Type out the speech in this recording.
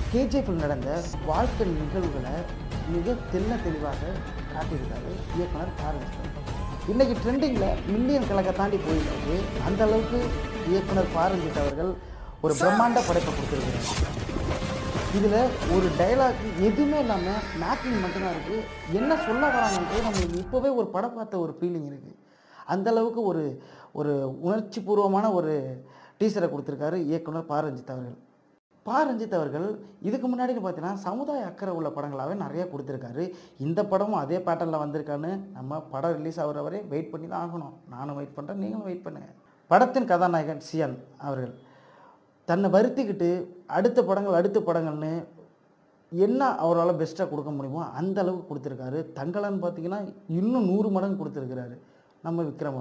கேஜிஎஃப்பில் நடந்த வாழ்க்கை நிகழ்வுகளை மிக தெல்ல தெளிவாக காட்டியிருக்காரு இயக்குனர் பாரஞ்சித் இன்னைக்கு ட்ரெண்டிங்கில் மில்லியன் கணக்கை தாண்டி போயிருக்கு அந்த அளவுக்கு இயக்குனர் பாரஞ்சித் அவர்கள் ஒரு பிரம்மாண்ட படைப்பை கொடுத்துருக்கிறார் இதில் ஒரு டைலாக் எதுவுமே இல்லாமல் மேக்கிங் மட்டும்தான் இருக்குது என்ன சொல்ல வராங்கன்றது நம்மளுக்கு இப்போவே ஒரு படம் பார்த்த ஒரு ஃபீலிங் இருக்குது அந்த அளவுக்கு ஒரு ஒரு உணர்ச்சி பூர்வமான ஒரு டீசரை கொடுத்துருக்காரு இயக்குனர் பா ரஞ்சித் அவர்கள் பா ரஞ்சித் அவர்கள் இதுக்கு முன்னாடி பார்த்தீங்கன்னா சமுதாய அக்கறை உள்ள படங்களாகவே நிறைய கொடுத்துருக்காரு இந்த படமும் அதே பேட்டர்னில் வந்திருக்கான்னு நம்ம படம் ரிலீஸ் ஆகிற வரை வெயிட் பண்ணி தான் ஆகணும் நானும் வெயிட் பண்ணுறேன் நீங்களும் வெயிட் பண்ணுங்கள் படத்தின் கதாநாயகன் சியான் அவர்கள் தன்னை வருத்திக்கிட்டு அடுத்த படங்கள் அடுத்த படங்கள்னு என்ன அவரால் பெஸ்ட்டாக கொடுக்க முடியுமோ அந்த அளவுக்கு கொடுத்துருக்காரு தங்கலன்னு பார்த்தீங்கன்னா இன்னும் நூறு மடங்கு கொடுத்துருக்கிறாரு நம்ம விக்ரம்